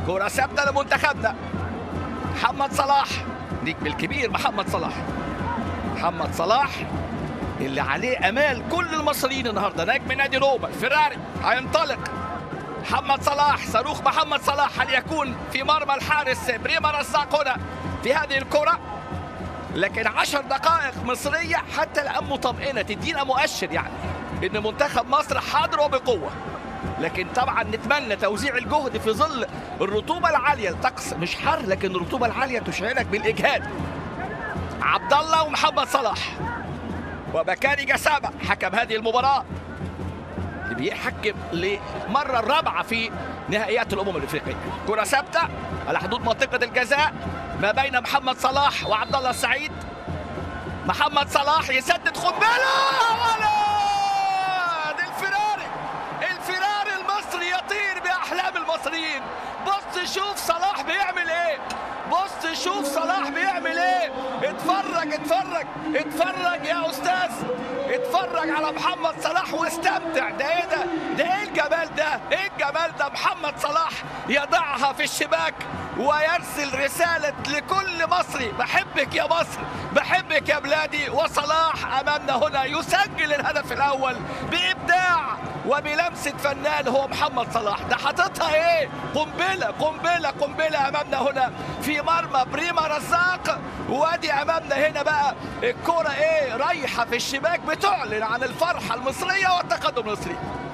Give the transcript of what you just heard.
كرة ثابتة لمنتخبنا محمد صلاح نجم الكبير محمد صلاح محمد صلاح اللي عليه امال كل المصريين النهارده نجم نادي روما فيراري هينطلق محمد صلاح صاروخ محمد صلاح هل يكون في مرمى الحارس بريما رزاق هنا في هذه الكره لكن عشر دقائق مصرية حتى الآن مطمئنة تدينا مؤشر يعني إن منتخب مصر حاضر وبقوة لكن طبعا نتمنى توزيع الجهد في ظل الرطوبة العالية الطقس مش حر لكن الرطوبة العالية تشعرك بالإجهاد عبد الله ومحمد صلاح وبكاري جسامة حكم هذه المباراة اللي بيحكم للمرة الرابعة في نهائيات الأمم الإفريقية كرة ثابتة على حدود منطقة الجزاء ما بين محمد صلاح وعبد الله السعيد محمد صلاح يسدد قنبلة ولد الفراري الفراري المصري يطير بأحلام المصريين بص شوف صلاح بيعمل ايه بص شوف صلاح بيعمل ايه اتفرج اتفرج اتفرج يا استاذ اتفرج على محمد صلاح واستمتع ده ايه ده ده ايه الجمال ده ايه الجمال ده محمد صلاح يضعها في الشباك ويرسل رسالة لكل مصري بحبك يا مصر بحبك يا بلادي وصلاح أمامنا هنا يسجل الهدف الأول بإبداع وبلمسة فنان هو محمد صلاح ده حاططها ايه قنبلة قنبلة قنبلة أمامنا هنا في مرمى بريما رزاق وادي أمامنا هنا بقى الكرة ايه رايحة في الشباك بتعلن عن الفرحة المصرية والتقدم المصري